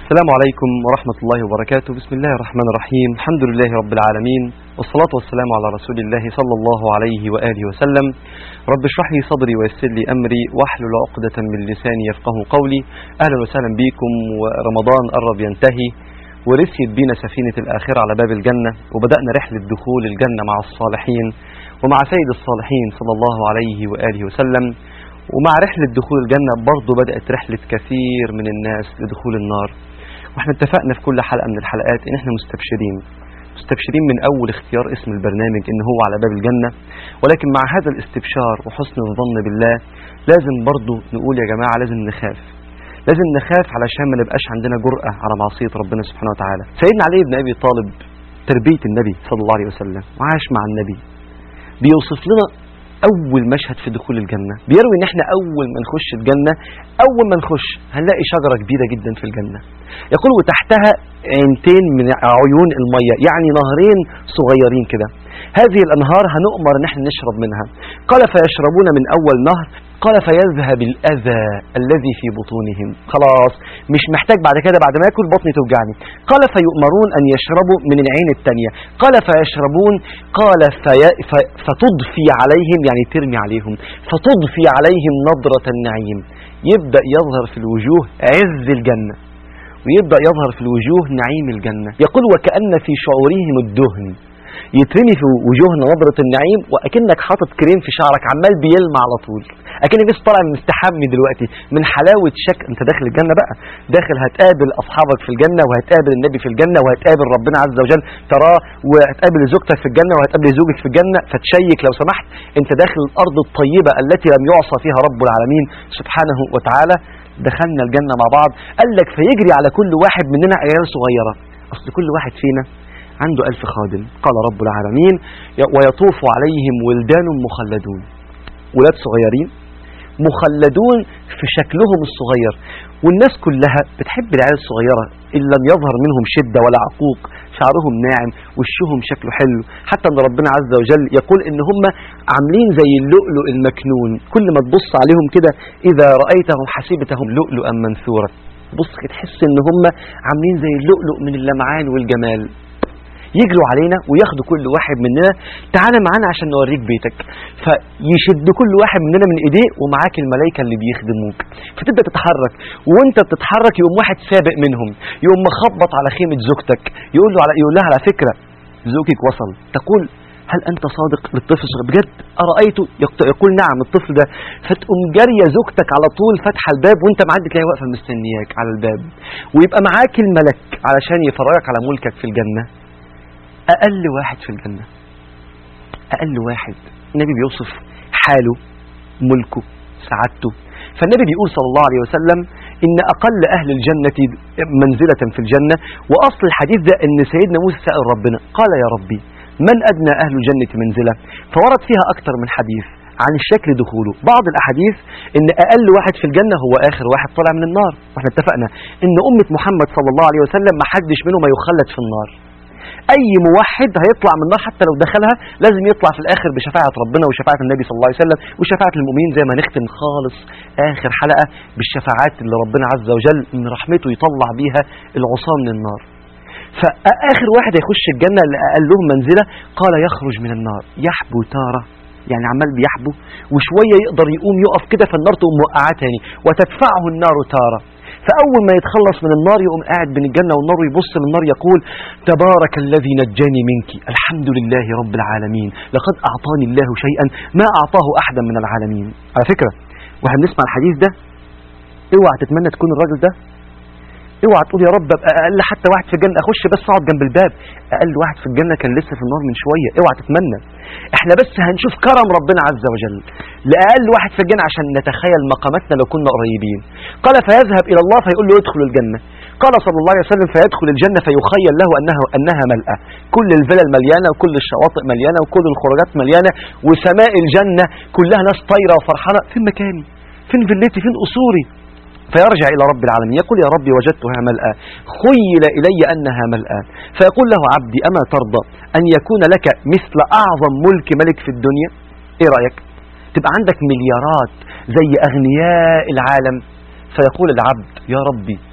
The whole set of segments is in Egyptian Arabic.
السلام عليكم ورحمة الله وبركاته بسم الله الرحمن الرحيم الحمد لله رب العالمين والصلاة والسلام على رسول الله صلى الله عليه وآله وسلم رب اشرح لي صدري ويسر لي أمري واحلل عقدة من لساني يفقه قولي أهلا وسهلا بكم ورمضان قرب ينتهي ورسيت بينا سفينة الآخرة على باب الجنة وبدأنا رحلة دخول الجنة مع الصالحين ومع سيد الصالحين صلى الله عليه وآله وسلم ومع رحلة دخول الجنة برضه بدأت رحلة كثير من الناس لدخول النار واحنا اتفقنا في كل حلقة من الحلقات ان احنا مستبشرين مستبشرين من اول اختيار اسم البرنامج ان هو على باب الجنة ولكن مع هذا الاستبشار وحسن الظن بالله لازم برضه نقول يا جماعة لازم نخاف لازم نخاف علشان ما نبقاش عندنا جرأة على معصية ربنا سبحانه وتعالى سيدنا علي بن ابي طالب تربية النبي صلى الله عليه وسلم وعاش مع النبي بيوصف لنا اول مشهد في دخول الجنة بيروي ان احنا اول ما نخش الجنة اول ما نخش هنلاقي شجرة كبيرة جدا في الجنة يقول وتحتها عينتين من عيون المية يعني نهرين صغيرين كده هذه الانهار هنؤمر ان احنا نشرب منها قال فيشربون من اول نهر قال فيذهب الأذى الذي في بطونهم خلاص مش محتاج بعد كده بعد ما ياكل بطني توجعني قال فيؤمرون أن يشربوا من العين الثانية قال فيشربون قال في ف فتضفي عليهم يعني ترمي عليهم فتضفي عليهم نظرة النعيم يبدأ يظهر في الوجوه عز الجنة ويبدأ يظهر في الوجوه نعيم الجنة يقول وكأن في شعورهم الدهن يترمي في وجوهنا نظرة النعيم وأكنك حاطط كريم في شعرك عمال بيلمع على طول أكنك لسه طالع مستحمي دلوقتي من حلاوة شك أنت داخل الجنة بقى داخل هتقابل أصحابك في الجنة وهتقابل النبي في الجنة وهتقابل ربنا عز وجل تراه وهتقابل زوجتك في الجنة وهتقابل زوجك في الجنة فتشيك لو سمحت أنت داخل الأرض الطيبة التي لم يعصى فيها رب العالمين سبحانه وتعالى دخلنا الجنة مع بعض قال لك فيجري على كل واحد مننا عيال صغيرة أصل كل واحد فينا عنده ألف خادم قال رب العالمين ويطوف عليهم ولدان مخلدون ولاد صغيرين مخلدون في شكلهم الصغير والناس كلها بتحب العيال الصغيرة إن لم يظهر منهم شدة ولا عقوق شعرهم ناعم وشهم شكله حلو حتى أن ربنا عز وجل يقول إن هم عاملين زي اللؤلؤ المكنون كل ما تبص عليهم كده إذا رأيتهم حسبتهم لؤلؤا منثورا بص تحس إن هم عاملين زي اللؤلؤ من اللمعان والجمال يجروا علينا وياخدوا كل واحد مننا تعالى معانا عشان نوريك بيتك فيشد كل واحد مننا من ايديه ومعاك الملائكة اللي بيخدموك فتبدأ تتحرك وانت بتتحرك يقوم واحد سابق منهم يقوم مخبط على خيمة زوجتك يقول له على يقول لها على فكرة زوجك وصل تقول هل أنت صادق للطفل بجد أرأيته يقول نعم الطفل ده فتقوم جارية زوجتك على طول فاتحة الباب وانت معدي تلاقي واقفة مستنياك على الباب ويبقى معاك الملك علشان يفرجك على ملكك في الجنة أقل واحد في الجنة أقل واحد النبي بيوصف حاله ملكه سعادته فالنبي بيقول صلى الله عليه وسلم إن أقل أهل الجنة منزلة في الجنة وأصل الحديث ده إن سيدنا موسى سأل ربنا قال يا ربي من أدنى أهل الجنة منزلة فورد فيها أكثر من حديث عن شكل دخوله بعض الأحاديث إن أقل واحد في الجنة هو آخر واحد طلع من النار واحنا اتفقنا إن أمة محمد صلى الله عليه وسلم ما حدش منهم يخلد في النار اي موحد هيطلع من النار حتى لو دخلها لازم يطلع في الاخر بشفاعه ربنا وشفاعه النبي صلى الله عليه وسلم وشفاعه المؤمنين زي ما نختم خالص اخر حلقه بالشفاعات اللي ربنا عز وجل من رحمته يطلع بيها العصاه من النار فاخر واحد هيخش الجنه اللي اقل لهم منزله قال يخرج من النار يحبو تاره يعني عمال بيحبو وشويه يقدر يقوم يقف كده فالنار تقوم موقعاه تاني وتدفعه النار تاره فأول ما يتخلص من النار يقوم قاعد بين الجنة والنار ويبص للنار يقول تبارك الذي نجاني منك الحمد لله رب العالمين لقد أعطاني الله شيئا ما أعطاه أحدا من العالمين على فكرة وهنسمع الحديث ده اوعى تتمنى تكون الراجل ده اوعى تقول يا رب ابقى اقل حتى واحد في الجنه اخش بس اقعد جنب الباب اقل واحد في الجنه كان لسه في النار من شويه اوعى تتمنى احنا بس هنشوف كرم ربنا عز وجل لاقل واحد في الجنه عشان نتخيل مقاماتنا لو كنا قريبين قال فيذهب الى الله فيقول له ادخل الجنه قال صلى الله عليه وسلم فيدخل الجنه فيخيل له انها انها ملأى كل الفلل مليانه وكل الشواطئ مليانه وكل الخروجات مليانه وسماء الجنه كلها ناس طايره وفرحانه فين مكاني فين فيلتي فين قصوري فيرجع إلى رب العالمين يقول يا ربي وجدتها ملأى خيل إلي أنها ملأى فيقول له عبدي أما ترضى أن يكون لك مثل أعظم ملك ملك في الدنيا إيه رأيك تبقى عندك مليارات زي أغنياء العالم فيقول العبد يا ربي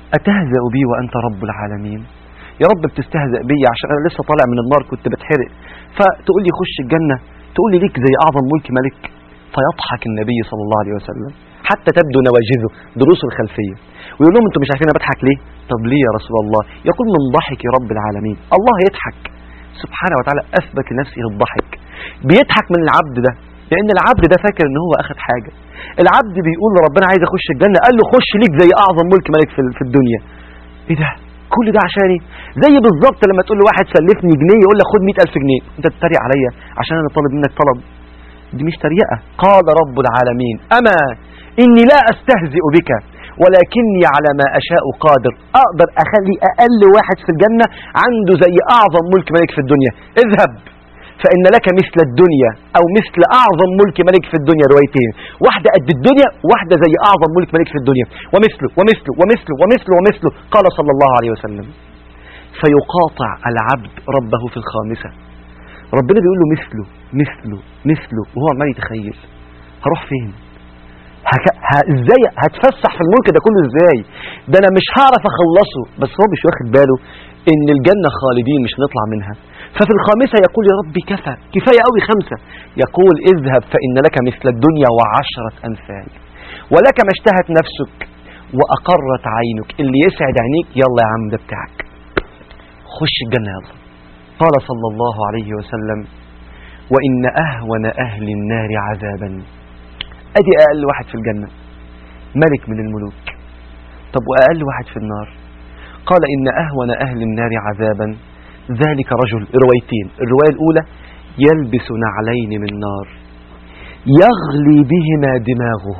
أتهزأ بي وأنت رب العالمين يا رب بتستهزأ بي عشان أنا لسه طالع من النار كنت بتحرق فتقول لي خش الجنة تقول لي ليك زي أعظم ملك ملك فيضحك النبي صلى الله عليه وسلم حتى تبدو نواجذه دروسه الخلفية ويقول لهم انتم مش عارفين انا بضحك ليه طب ليه يا رسول الله يقول من ضحك رب العالمين الله يضحك سبحانه وتعالى أثبت لنفسه الضحك بيضحك من العبد ده لأن العبد ده فاكر ان هو أخذ حاجة العبد بيقول لربنا عايز أخش الجنة قال له خش ليك زي أعظم ملك ملك في في الدنيا ايه ده كل ده عشاني زي بالظبط لما تقول لواحد سلفني جنيه يقول لك خد 100000 جنيه انت بتتريق عليا عشان انا طالب منك طلب دي مش تريقة قال رب العالمين أما إني لا أستهزئ بك ولكني على ما أشاء قادر أقدر أخلي أقل واحد في الجنة عنده زي أعظم ملك ملك في الدنيا اذهب فإن لك مثل الدنيا أو مثل أعظم ملك ملك في الدنيا روايتين واحدة قد الدنيا واحدة زي أعظم ملك ملك في الدنيا ومثله ومثله ومثله ومثله ومثله قال صلى الله عليه وسلم فيقاطع العبد ربه في الخامسة ربنا بيقول له مثله مثله مثله وهو عمال يتخيل هروح فين هك... ه... ازاي هتفسح في الملك ده كله ازاي ده انا مش هعرف اخلصه بس هو مش واخد باله ان الجنة خالدين مش هنطلع منها ففي الخامسة يقول يا ربي كفى كفاية قوي خمسة يقول اذهب فإن لك مثل الدنيا وعشرة أمثال ولك ما اشتهت نفسك وأقرت عينك اللي يسعد عينيك يلا يا عم ده بتاعك خش الجنة يلا قال صلى الله عليه وسلم وإن أهون أهل النار عذابا أدي أقل واحد في الجنة ملك من الملوك طب وأقل واحد في النار قال إن أهون أهل النار عذابا ذلك رجل روايتين الرواية الأولى يلبس نعلين من نار يغلي بهما دماغه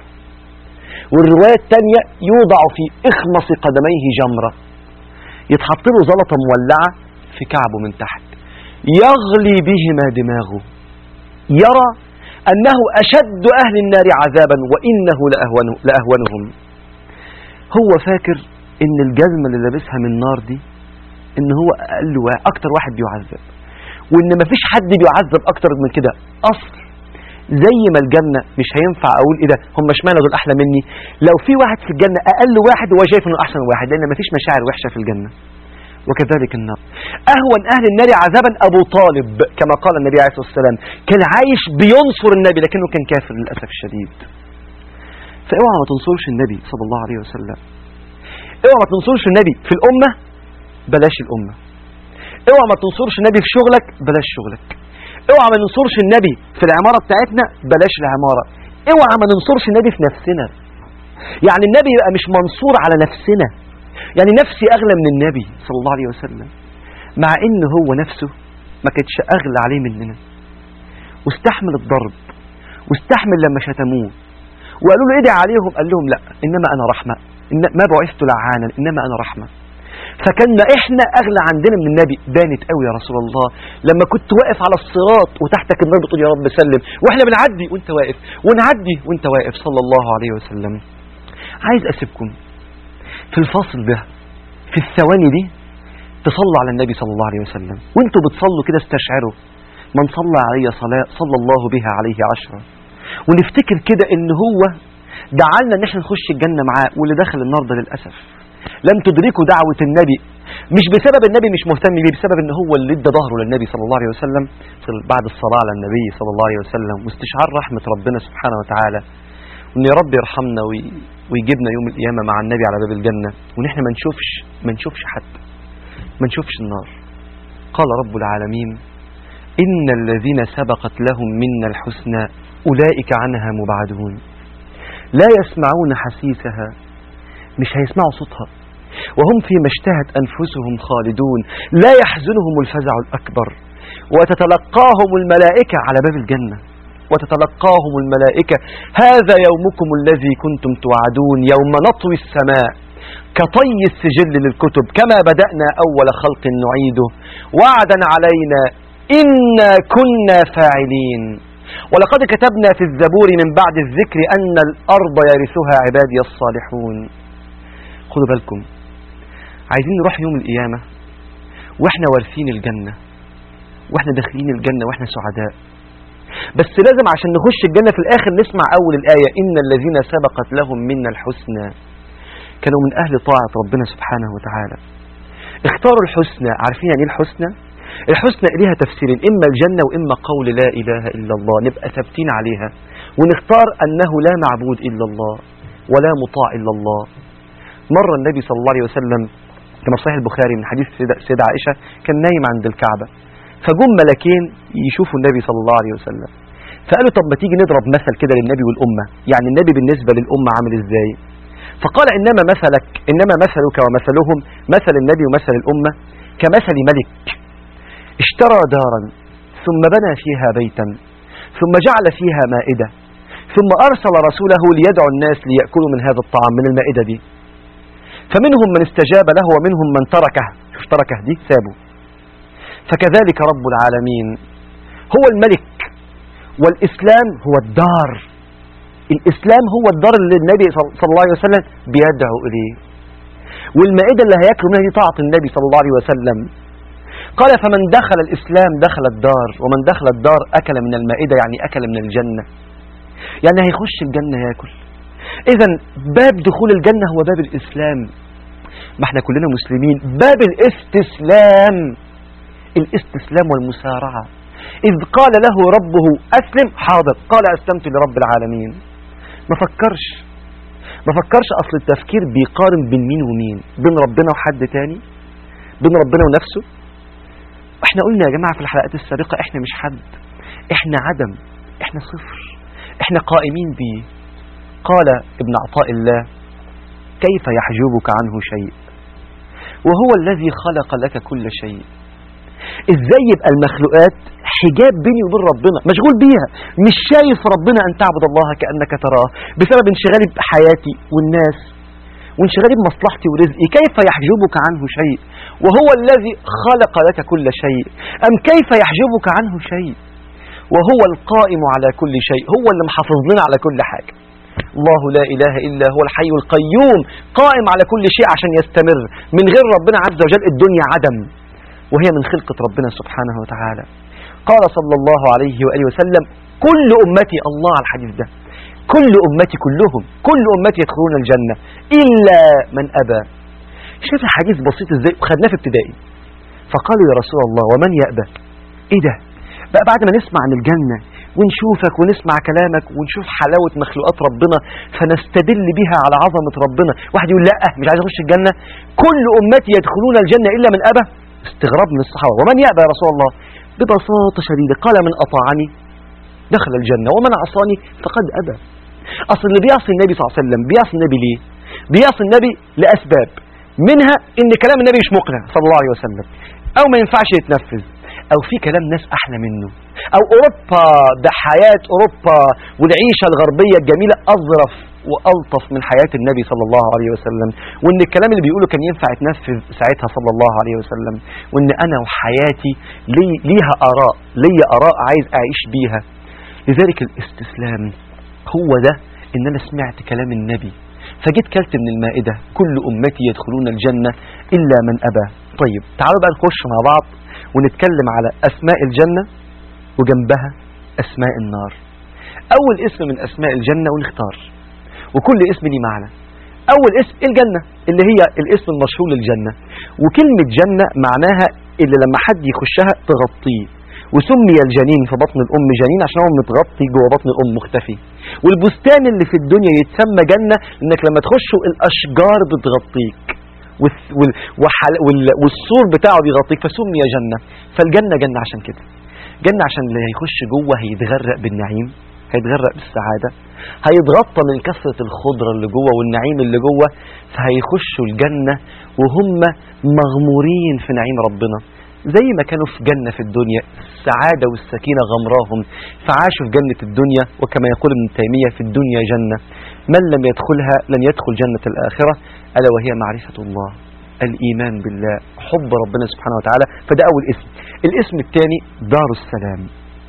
والرواية الثانية يوضع في إخمص قدميه جمرة يتحط له زلطة مولعة في كعبه من تحت يغلي بهما دماغه يرى أنه أشد أهل النار عذابا وإنه لأهونه لأهونهم هو فاكر إن الجزمة اللي لابسها من النار دي إن هو أقل واحد أكتر واحد بيعذب وإن مفيش حد بيعذب أكتر من كده أصل زي ما الجنة مش هينفع أقول إيه ده هم اشمعنى دول أحلى مني لو في واحد في الجنة أقل واحد هو شايف إنه أحسن واحد لأن مفيش مشاعر وحشة في الجنة وكذلك النار أهون أهل النار عذابا أبو طالب كما قال النبي عليه الصلاة والسلام كان عايش بينصر النبي لكنه كان كافر للأسف الشديد فاوعى ما تنصرش النبي صلى الله عليه وسلم اوعى ما تنصرش النبي في الأمة بلاش الأمة اوعى ما تنصرش النبي في شغلك بلاش شغلك اوعى ما ننصرش النبي في العمارة بتاعتنا بلاش العمارة اوعى ما ننصرش النبي في نفسنا يعني النبي يبقى مش منصور على نفسنا يعني نفسي أغلى من النبي صلى الله عليه وسلم مع إن هو نفسه ما كانتش أغلى عليه مننا واستحمل الضرب واستحمل لما شتموه وقالوا له ادعي عليهم قال لهم لا إنما أنا رحمة إن ما بعثت لعانا إنما أنا رحمة فكان إحنا أغلى عندنا من النبي بانت قوي يا رسول الله لما كنت واقف على الصراط وتحتك النار بتقول يا رب سلم وإحنا بنعدي وإنت واقف ونعدي وإنت واقف صلى الله عليه وسلم عايز أسيبكم في الفاصل ده في الثواني دي تصلوا على النبي صلى الله عليه وسلم وانتوا بتصلوا كده استشعروا من صلى علي صلاة صلى الله بها عليه عشرة ونفتكر كده ان هو دعالنا ان احنا نخش الجنة معاه واللي دخل النار ده للأسف لم تدركوا دعوة النبي مش بسبب النبي مش مهتم بيه بسبب ان هو اللي ادى ظهره للنبي صلى الله عليه وسلم بعد الصلاة على النبي صلى الله عليه وسلم واستشعار رحمة ربنا سبحانه وتعالى وان يا رب يرحمنا وي ويجيبنا يوم القيامة مع النبي على باب الجنة وان احنا ما نشوفش ما نشوفش حتى ما نشوفش النار قال رب العالمين إن الذين سبقت لهم منا الحسنى أولئك عنها مبعدون لا يسمعون حسيسها مش هيسمعوا صوتها وهم فيما اشتهت أنفسهم خالدون لا يحزنهم الفزع الأكبر وتتلقاهم الملائكة على باب الجنة وتتلقاهم الملائكة هذا يومكم الذي كنتم توعدون يوم نطوي السماء كطي السجل للكتب كما بدأنا أول خلق نعيده وعدا علينا إنا كنا فاعلين ولقد كتبنا في الزبور من بعد الذكر أن الأرض يرثها عبادي الصالحون خدوا بالكم عايزين نروح يوم القيامة واحنا وارثين الجنة واحنا داخلين الجنة واحنا سعداء بس لازم عشان نخش الجنة في الآخر نسمع أول الآية إن الذين سبقت لهم منا الحسنى كانوا من أهل طاعة ربنا سبحانه وتعالى اختاروا الحسنى عارفين يعني ايه الحسنى الحسنى ليها تفسيرين إما الجنة وإما قول لا إله إلا الله نبقى ثابتين عليها ونختار أنه لا معبود إلا الله ولا مطاع إلا الله مرة النبي صلى الله عليه وسلم كما في صحيح البخاري من حديث سيدة- سيدة عائشة كان نايم عند الكعبة فجم ملكين يشوفوا النبي صلى الله عليه وسلم فقالوا طب ما تيجي نضرب مثل كده للنبي والأمة يعني النبي بالنسبة للأمة عامل ازاي فقال إنما مثلك إنما مثلك ومثلهم مثل النبي ومثل الأمة كمثل ملك اشترى دارا ثم بنى فيها بيتا ثم جعل فيها مائدة ثم أرسل رسوله ليدعو الناس ليأكلوا من هذا الطعام من المائدة دي فمنهم من استجاب له ومنهم من تركه شوف تركه دي سابه فكذلك رب العالمين هو الملك والإسلام هو الدار الإسلام هو الدار اللي النبي صلى الله عليه وسلم بيدعو إليه والمائدة اللي هياكلوا منها دي طاعة النبي صلى الله عليه وسلم قال فمن دخل الإسلام دخل الدار ومن دخل الدار أكل من المائدة يعني أكل من الجنة يعني هيخش الجنة ياكل إذا باب دخول الجنة هو باب الإسلام ما احنا كلنا مسلمين باب الاستسلام الاستسلام والمسارعة إذ قال له ربه أسلم حاضر قال أسلمت لرب العالمين ما فكرش ما فكرش أصل التفكير بيقارن بين مين ومين بين ربنا وحد تاني بين ربنا ونفسه احنا قلنا يا جماعة في الحلقات السابقة احنا مش حد احنا عدم احنا صفر احنا قائمين بيه قال ابن عطاء الله كيف يحجبك عنه شيء وهو الذي خلق لك كل شيء ازاي يبقى المخلوقات حجاب بيني وبين ربنا مشغول بيها مش شايف ربنا ان تعبد الله كأنك تراه بسبب انشغالي بحياتي والناس وانشغالي بمصلحتي ورزقي كيف يحجبك عنه شيء وهو الذي خلق لك كل شيء أم كيف يحجبك عنه شيء وهو القائم على كل شيء هو اللي محافظ لنا على كل حاجة الله لا إله إلا هو الحي القيوم قائم على كل شيء عشان يستمر من غير ربنا عز وجل الدنيا عدم وهي من خلقة ربنا سبحانه وتعالى قال صلى الله عليه وآله وسلم كل أمتي الله على الحديث ده كل أمتي كلهم كل أمتي يدخلون الجنة إلا من أبى شوف الحديث بسيط ازاي وخدناه في ابتدائي فقالوا يا رسول الله ومن يأبى ايه ده بقى بعد ما نسمع عن الجنة ونشوفك ونسمع كلامك ونشوف حلاوة مخلوقات ربنا فنستدل بها على عظمة ربنا واحد يقول لا مش عايز اخش الجنة كل أمتي يدخلون الجنة إلا من أبى استغراب من الصحابة ومن يأبى يا رسول الله ببساطة شديدة قال من أطاعني دخل الجنة ومن عصاني فقد أبى أصل اللي بيعصي النبي صلى الله عليه وسلم بيعصي النبي ليه بيعصي النبي لأسباب منها ان كلام النبي مش مقنع صلى الله عليه وسلم او ما ينفعش يتنفذ او في كلام ناس احلى منه او اوروبا ده حياة اوروبا والعيشة الغربية الجميلة اظرف والطف من حياة النبي صلى الله عليه وسلم وان الكلام اللي بيقوله كان ينفع يتنفذ ساعتها صلى الله عليه وسلم وان انا وحياتي لي ليها اراء لي اراء عايز اعيش بيها لذلك الاستسلام هو ده ان انا سمعت كلام النبي فجيت كلت من المائدة كل أمتي يدخلون الجنة إلا من أبى طيب تعالوا بقى نخش مع بعض ونتكلم على أسماء الجنة وجنبها أسماء النار أول اسم من أسماء الجنة ونختار وكل اسم ليه معنى أول اسم الجنة اللي هي الاسم المشهور للجنة وكلمة جنة معناها اللي لما حد يخشها تغطيه وسمي الجنين في بطن الأم جنين عشان هو متغطي جوه بطن الأم مختفي والبستان اللي في الدنيا يتسمى جنة انك لما تخشه الأشجار بتغطيك والث- وال- وحل- وال- والسور بتاعه بيغطيك فسمي جنة فالجنة جنة عشان كده جنة عشان اللي هيخش جوه هيتغرق بالنعيم هيتغرق بالسعادة هيتغطى من كثرة الخضرة اللي جوه والنعيم اللي جوه فهيخشوا الجنة وهم مغمورين في نعيم ربنا زي ما كانوا في جنة في الدنيا السعادة والسكينة غمراهم فعاشوا في جنة الدنيا وكما يقول ابن تيمية في الدنيا جنة من لم يدخلها لن يدخل جنة الآخرة ألا وهي معرفة الله الإيمان بالله حب ربنا سبحانه وتعالى فده أول اسم الاسم الثاني دار السلام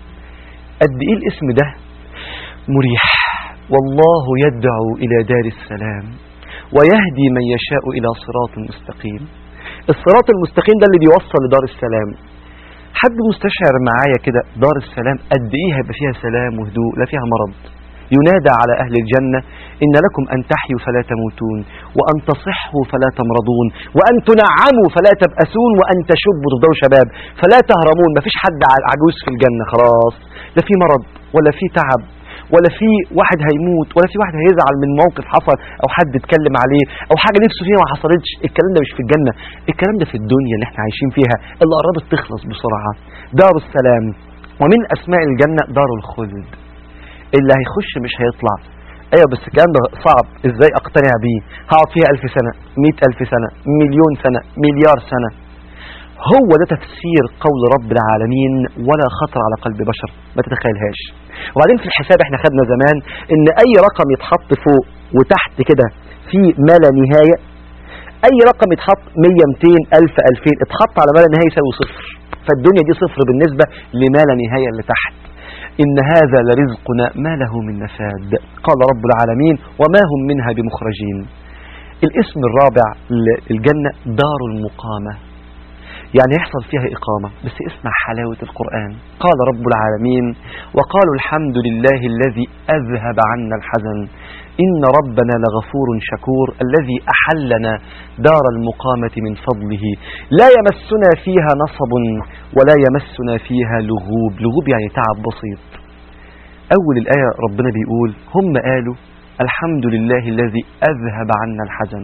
قد إيه الاسم ده مريح والله يدعو إلى دار السلام ويهدي من يشاء إلى صراط مستقيم الصراط المستقيم ده اللي بيوصل لدار السلام حد مستشعر معايا كده دار السلام قد ايه هيبقى فيها سلام وهدوء لا فيها مرض ينادى على أهل الجنة إن لكم أن تحيوا فلا تموتون وأن تصحوا فلا تمرضون وأن تنعموا فلا تبأسون وأن تشبوا تفضلوا شباب فلا تهرمون مفيش حد عجوز في الجنة خلاص لا في مرض ولا في تعب ولا في واحد هيموت ولا في واحد هيزعل من موقف حصل او حد اتكلم عليه او حاجه نفسه فيها ما حصلتش الكلام ده مش في الجنه الكلام ده في الدنيا اللي احنا عايشين فيها اللي قربت تخلص بسرعه دار السلام ومن اسماء الجنه دار الخلد اللي هيخش مش هيطلع ايوه بس الكلام ده صعب ازاي اقتنع بيه هقعد فيها ألف سنه مئة ألف سنه مليون سنه مليار سنه هو ده تفسير قول رب العالمين ولا خطر على قلب بشر ما تتخيلهاش وبعدين في الحساب احنا خدنا زمان ان اي رقم يتحط فوق وتحت كده في ما لا نهاية اي رقم يتحط 100 200 1000 2000 اتحط على ما لا نهاية يساوي صفر فالدنيا دي صفر بالنسبة لما لا نهاية اللي تحت إن هذا لرزقنا ما له من نفاد قال رب العالمين وما هم منها بمخرجين الاسم الرابع للجنة دار المقامة يعني يحصل فيها إقامة بس اسمع حلاوة القرآن قال رب العالمين وقالوا الحمد لله الذي أذهب عنا الحزن إن ربنا لغفور شكور الذي أحلنا دار المقامة من فضله لا يمسنا فيها نصب ولا يمسنا فيها لغوب لغوب يعني تعب بسيط أول الآية ربنا بيقول هم قالوا الحمد لله الذي أذهب عنا الحزن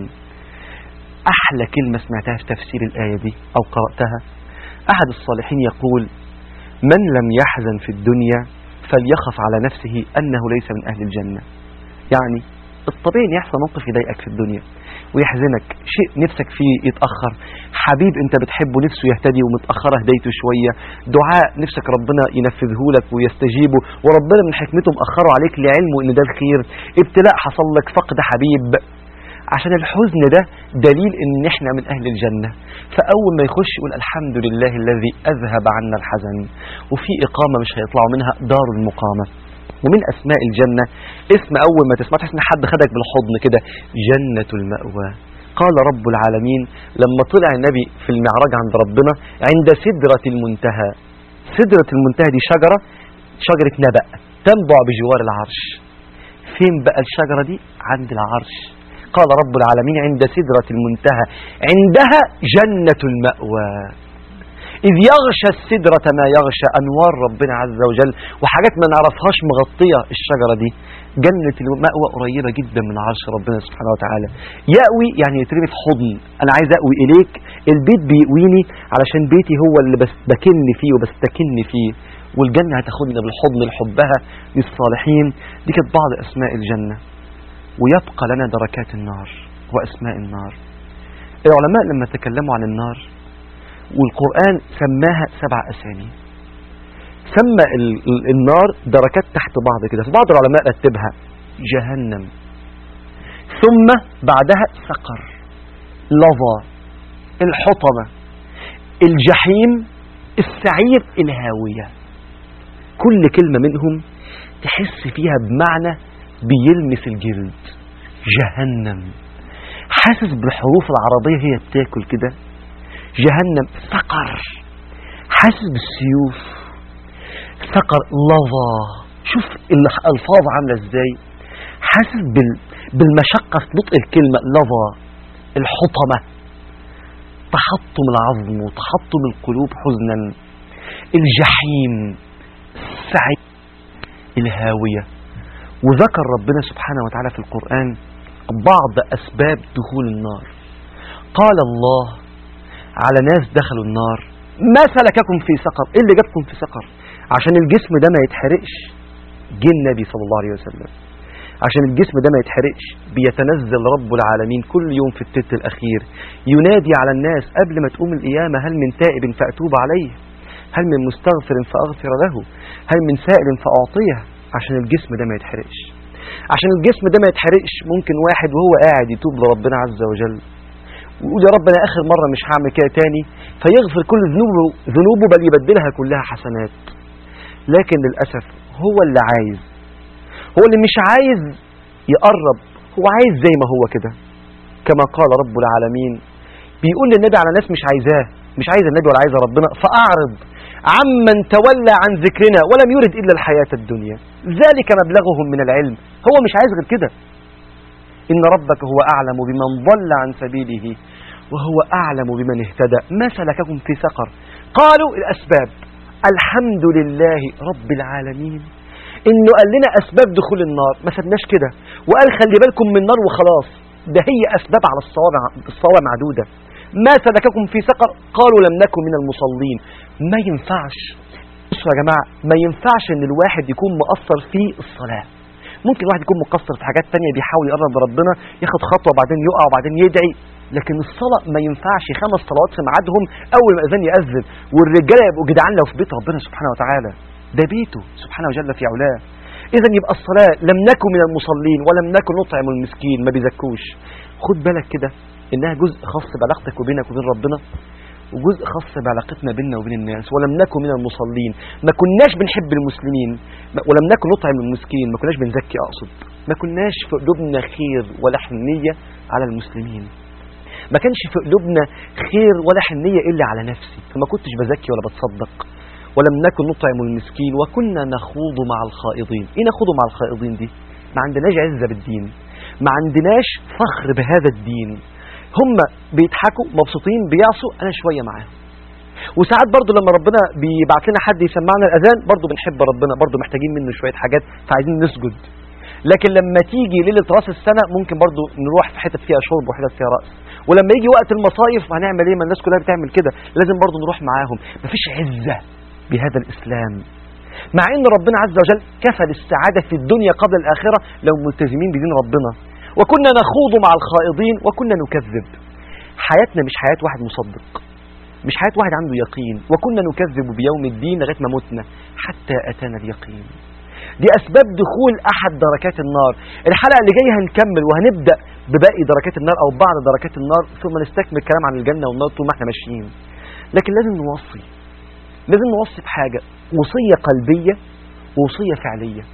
أحلى كلمة سمعتها في تفسير الآية دي أو قرأتها أحد الصالحين يقول من لم يحزن في الدنيا فليخف على نفسه أنه ليس من أهل الجنة يعني الطبيعي ان يحصل موقف يضايقك في الدنيا ويحزنك شيء نفسك فيه يتأخر حبيب انت بتحبه نفسه يهتدي ومتأخرة هدايته شوية دعاء نفسك ربنا ينفذه لك ويستجيبه وربنا من حكمته مأخره عليك لعلمه ان ده الخير ابتلاء حصل لك فقد حبيب عشان الحزن ده دليل ان احنا من اهل الجنة فاول ما يخش يقول الحمد لله الذي اذهب عنا الحزن وفي اقامة مش هيطلعوا منها دار المقامة ومن اسماء الجنة اسم اول ما تسمع تحس ان حد خدك بالحضن كده جنة المأوى قال رب العالمين لما طلع النبي في المعراج عند ربنا عند سدرة المنتهى سدرة المنتهى دي شجرة شجرة نبأ تنبع بجوار العرش فين بقى الشجرة دي عند العرش قال رب العالمين عند سدرة المنتهى عندها جنة المأوى إذ يغشى السدرة ما يغشى أنوار ربنا عز وجل وحاجات ما نعرفهاش مغطية الشجرة دي جنة المأوى قريبة جدا من عرش ربنا سبحانه وتعالى يأوي يعني يترمي في حضن أنا عايز أأوي إليك البيت بيأويني علشان بيتي هو اللي بس بكن فيه وبستكن فيه والجنة هتاخدنا بالحضن لحبها للصالحين دي كانت بعض أسماء الجنة ويبقى لنا دركات النار وأسماء النار العلماء لما تكلموا عن النار والقرآن سماها سبع أسامي سمى النار دركات تحت بعض كده فبعض العلماء رتبها جهنم ثم بعدها سقر لظى الحطمة الجحيم السعير الهاوية كل كلمة منهم تحس فيها بمعنى بيلمس الجلد جهنم حاسس بالحروف العربية هي بتاكل كده جهنم سقر حاسس بالسيوف سقر لظى شوف الألفاظ عاملة ازاي حاسس بال... بالمشقة في نطق الكلمة لظى الحطمة تحطم العظم وتحطم القلوب حزنا الجحيم السعي الهاوية وذكر ربنا سبحانه وتعالى في القرآن بعض أسباب دخول النار قال الله على ناس دخلوا النار ما سلككم في سقر ايه اللي جابكم في سقر عشان الجسم ده ما يتحرقش جه النبي صلى الله عليه وسلم عشان الجسم ده ما يتحرقش بيتنزل رب العالمين كل يوم في التلت الأخير ينادي على الناس قبل ما تقوم القيامة هل من تائب فأتوب عليه هل من مستغفر فأغفر له هل من سائل فأعطيه عشان الجسم ده ما يتحرقش عشان الجسم ده ما يتحرقش ممكن واحد وهو قاعد يتوب لربنا عز وجل ويقول يا رب انا اخر مره مش هعمل كده تاني فيغفر كل ذنوبه ذنوبه بل يبدلها كلها حسنات لكن للاسف هو اللي عايز هو اللي مش عايز يقرب هو عايز زي ما هو كده كما قال رب العالمين بيقول للنبي على ناس مش عايزاه مش عايز النبي ولا عايز ربنا فاعرض عمن تولى عن ذكرنا ولم يرد الا الحياه الدنيا ذلك مبلغهم من العلم هو مش عايز غير كده إن ربك هو أعلم بمن ضل عن سبيله وهو أعلم بمن اهتدى ما سلككم في سقر قالوا الأسباب الحمد لله رب العالمين إنه قال لنا أسباب دخول النار ما سبناش كده وقال خلي بالكم من النار وخلاص ده هي أسباب على الصوابع الصوابع معدودة ما سلككم في سقر قالوا لم نكن من المصلين ما ينفعش بصوا يا جماعة ما ينفعش ان الواحد يكون مقصر في الصلاة ممكن الواحد يكون مقصر في حاجات تانية بيحاول يقرب لربنا ياخد خطوة وبعدين يقع وبعدين يدعي لكن الصلاة ما ينفعش خمس صلوات في ميعادهم أول ما الأذان يأذن والرجالة يبقوا جدعان لو في بيت ربنا سبحانه وتعالى ده بيته سبحانه وجل في علاه إذا يبقى الصلاة لم نكن من المصلين ولم نكن نطعم المسكين ما بيزكوش خد بالك كده إنها جزء خاص بعلاقتك وبينك وبين ربنا وجزء خاص بعلاقتنا بيننا وبين الناس ولم نكن من المصلين ما كناش بنحب المسلمين ولم نكن نطعم المسكين ما كناش بنزكي أقصد ما كناش في قلوبنا خير ولا حنية على المسلمين ما كانش في قلوبنا خير ولا حنية إلا على نفسي فما كنتش بزكي ولا بتصدق ولم نكن نطعم المسكين وكنا نخوض مع الخائضين ايه نخوض مع الخائضين دي ما عندناش عزة بالدين ما عندناش فخر بهذا الدين هم بيضحكوا مبسوطين بيعصوا انا شوية معاهم وساعات برضو لما ربنا بيبعت لنا حد يسمعنا الاذان برضو بنحب ربنا برضو محتاجين منه شوية حاجات فعايزين نسجد لكن لما تيجي ليلة راس السنة ممكن برضو نروح في حتت فيها شرب وحتت فيها رأس ولما يجي وقت المصايف هنعمل ايه ما الناس كلها بتعمل كده لازم برضو نروح معاهم مفيش عزة بهذا الإسلام مع ان ربنا عز وجل كفل السعادة في الدنيا قبل الآخرة لو ملتزمين بدين ربنا وكنا نخوض مع الخائضين وكنا نكذب حياتنا مش حياة واحد مصدق مش حياة واحد عنده يقين وكنا نكذب بيوم الدين لغاية ما متنا حتى أتانا اليقين دي أسباب دخول أحد دركات النار الحلقة اللي جاية هنكمل وهنبدأ بباقي دركات النار أو بعض دركات النار ثم نستكمل الكلام عن الجنة والنار طول ما احنا ماشيين لكن لازم نوصي لازم نوصي بحاجة وصية قلبية ووصية فعلية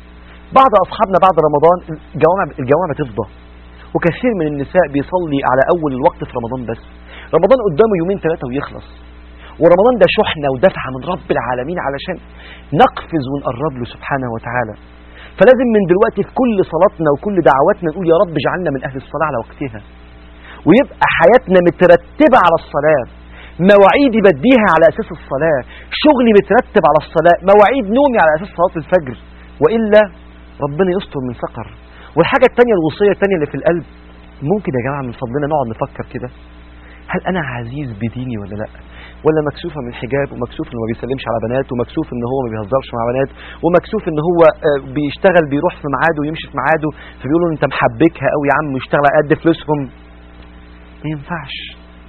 بعض أصحابنا بعد رمضان الجوامع, الجوامع بتفضى وكثير من النساء بيصلي على أول الوقت في رمضان بس رمضان قدامه يومين ثلاثة ويخلص ورمضان ده شحنة ودفعة من رب العالمين علشان نقفز ونقرب له سبحانه وتعالى فلازم من دلوقتي في كل صلاتنا وكل دعواتنا نقول يا رب اجعلنا من أهل الصلاة على وقتها ويبقى حياتنا مترتبة على الصلاة مواعيدي بديها على أساس الصلاة شغلي مترتب على الصلاة مواعيد نومي على أساس صلاة الفجر وإلا ربنا يستر من سقر والحاجة التانية الوصية التانية اللي في القلب ممكن يا جماعة من فضلنا نقعد نفكر كده هل أنا عزيز بديني ولا لا ولا مكسوفة من حجاب ومكسوف انه ما بيسلمش على بنات ومكسوف ان هو ما بيهزرش مع بنات ومكسوف ان هو بيشتغل بيروح في ميعاده ويمشي في ميعاده فبيقولوا انت محبكها قوي يا عم ويشتغل على قد فلوسهم ما ينفعش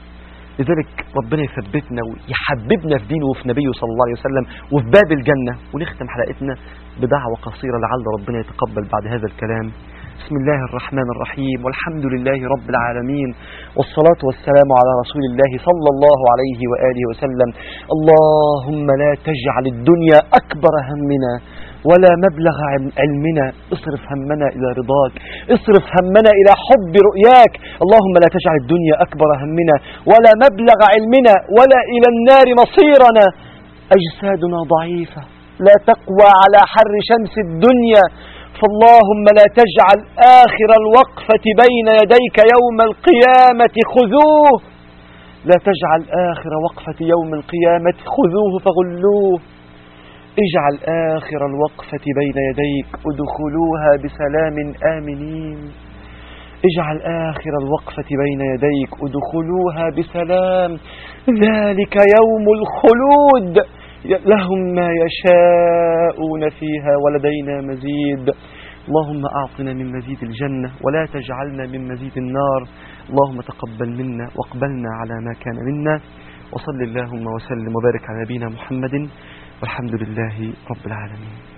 لذلك ربنا يثبتنا ويحببنا في دينه وفي نبيه صلى الله عليه وسلم وفي باب الجنة ونختم حلقتنا بدعوة قصيرة لعل ربنا يتقبل بعد هذا الكلام بسم الله الرحمن الرحيم والحمد لله رب العالمين والصلاة والسلام على رسول الله صلى الله عليه وآله وسلم اللهم لا تجعل الدنيا أكبر همنا ولا مبلغ علمنا اصرف همنا إلى رضاك اصرف همنا إلى حب رؤياك اللهم لا تجعل الدنيا أكبر همنا ولا مبلغ علمنا ولا إلى النار مصيرنا أجسادنا ضعيفة لا تقوى على حر شمس الدنيا فاللهم لا تجعل آخر الوقفة بين يديك يوم القيامة خذوه لا تجعل آخر وقفة يوم القيامة خذوه فغلوه اجعل آخر الوقفة بين يديك ادخلوها بسلام آمنين اجعل آخر الوقفة بين يديك ادخلوها بسلام ذلك يوم الخلود لهم ما يشاءون فيها ولدينا مزيد اللهم أعطنا من مزيد الجنة ولا تجعلنا من مزيد النار اللهم تقبل منا واقبلنا على ما كان منا وصل اللهم وسلم وبارك على نبينا محمد والحمد لله رب العالمين